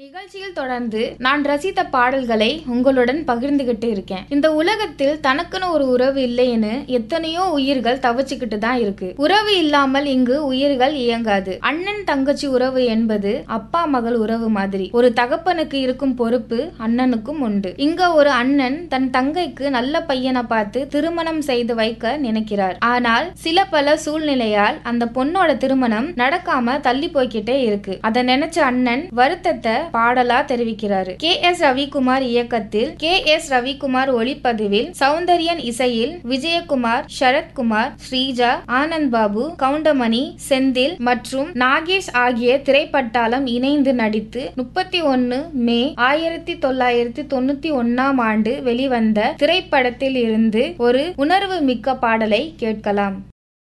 நிகழ்ச்சியில் தொடர்ந்து நான் ரசித்த பாடல்களை உங்களுடன் பகிர்ந்துகிட்டு இருக்கேன் இந்த உலகத்தில் தனக்குன்னு ஒரு உறவு இல்லைன்னு எத்தனையோ உயிர்கள் தவிச்சுக்கிட்டு தான் இருக்கு உறவு இல்லாமல் இங்கு உயிர்கள் இயங்காது அண்ணன் தங்கச்சி உறவு என்பது அப்பா மகள் உறவு மாதிரி ஒரு தகப்பனுக்கு இருக்கும் பொறுப்பு அண்ணனுக்கும் உண்டு இங்க ஒரு அண்ணன் தன் தங்கைக்கு நல்ல பையனை பார்த்து திருமணம் செய்து வைக்க நினைக்கிறார் ஆனால் சில பல சூழ்நிலையால் அந்த பொண்ணோட திருமணம் நடக்காம தள்ளி போய்கிட்டே இருக்கு அதை நினைச்ச அண்ணன் வருத்தத்தை பாடலா தெரிவிக்கிறாரு கே எஸ் ரவிக்குமார் இயக்கத்தில் கே எஸ் ரவிக்குமார் ஒளிப்பதிவில் சௌந்தர்யன் இசையில் விஜயகுமார் சரத்குமார் ஸ்ரீஜா ஆனந்த் பாபு கவுண்டமணி செந்தில் மற்றும் நாகேஷ் ஆகிய திரைப்பட்டாளம் இணைந்து நடித்து முப்பத்தி ஒன்னு மே ஆயிரத்தி தொள்ளாயிரத்தி தொண்ணூத்தி ஒன்னாம் ஆண்டு வெளிவந்த திரைப்படத்தில் இருந்து ஒரு உணர்வு மிக்க பாடலை கேட்கலாம்